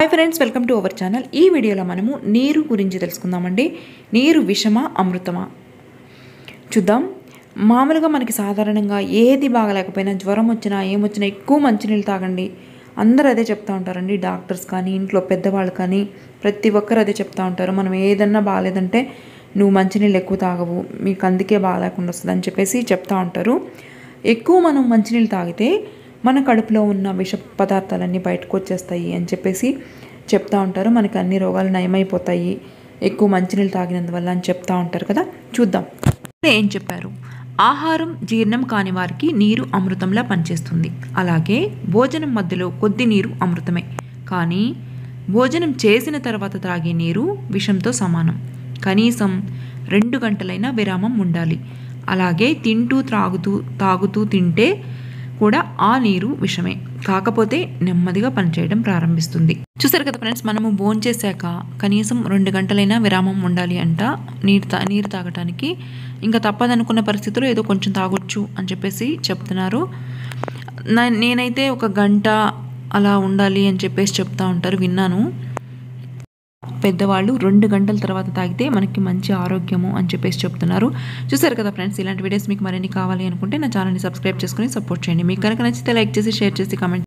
hi friends welcome to our channel ఈ వీడియోలో మనము నీరు గురించి తెలుసుకుందామండి నీరు విషమా అమృతమా చూద్దాం మామూలుగా మనకి సాధారణంగా ఏది బాగలేకపోయినా జ్వరం వచ్చినా ఏమొచ్చినా ఎక్కువ మంచినీళ్ళు తాగండి అందరూ అదే చెప్తా ఉంటారండి డాక్టర్స్ కానీ ఇంట్లో పెద్దవాళ్ళు కానీ ప్రతి ఒక్కరు అదే చెప్తా ఉంటారు మనం ఏదన్నా బాగాలేదంటే నువ్వు మంచినీళ్ళు ఎక్కువ తాగవు మీకు అందుకే బాగాలేకుండా వస్తుంది అని చెప్పేసి చెప్తా ఉంటారు ఎక్కువ మనం మంచినీళ్ళు తాగితే మన కడుపులో ఉన్న విష పదార్థాలన్నీ బయటకు వచ్చేస్తాయి అని చెప్పేసి చెప్తా ఉంటారు మనకి అన్ని రోగాలు నయమైపోతాయి ఎక్కువ మంచినీళ్ళు తాగినందువల్ల అని చెప్తా ఉంటారు కదా చూద్దాం ఏం చెప్పారు ఆహారం జీర్ణం కాని వారికి నీరు అమృతంలా పనిచేస్తుంది అలాగే భోజనం మధ్యలో కొద్ది నీరు అమృతమే కానీ భోజనం చేసిన తర్వాత త్రాగే నీరు విషంతో సమానం కనీసం రెండు గంటలైనా విరామం ఉండాలి అలాగే తింటూ త్రాగుతూ తాగుతూ తింటే కూడా ఆ నీరు విషమే కాకపోతే నెమ్మదిగా పనిచేయడం ప్రారంభిస్తుంది చూసారు కదా ఫ్రెండ్స్ మనము భోజనం చేశాక కనీసం రెండు గంటలైనా విరామం ఉండాలి అంట నీరు తా నీరు తాగటానికి ఇంకా తప్పదనుకున్న పరిస్థితుల్లో ఏదో కొంచెం తాగొచ్చు అని చెప్పేసి చెప్తున్నారు నా- నేనైతే ఒక గంట అలా ఉండాలి అని చెప్పేసి చెప్తా ఉంటారు విన్నాను పెద్దవాళ్ళు రెండు గంటల తర్వాత తాగితే మనకి మంచి ఆరోగ్యము అని చెప్పేసి చెప్తున్నారు చూసారు కదా ఫ్రెండ్స్ ఇలాంటి వీడియోస్ మీకు మరిన్ని కావాలి అనుకుంటే నా ఛానల్ని సబ్స్క్రైబ్ చేసుకుని సపోర్ట్ చేయండి మీకు కనుక నచ్చితే లైక్ చేసి షేర్ చేసి కామెంట్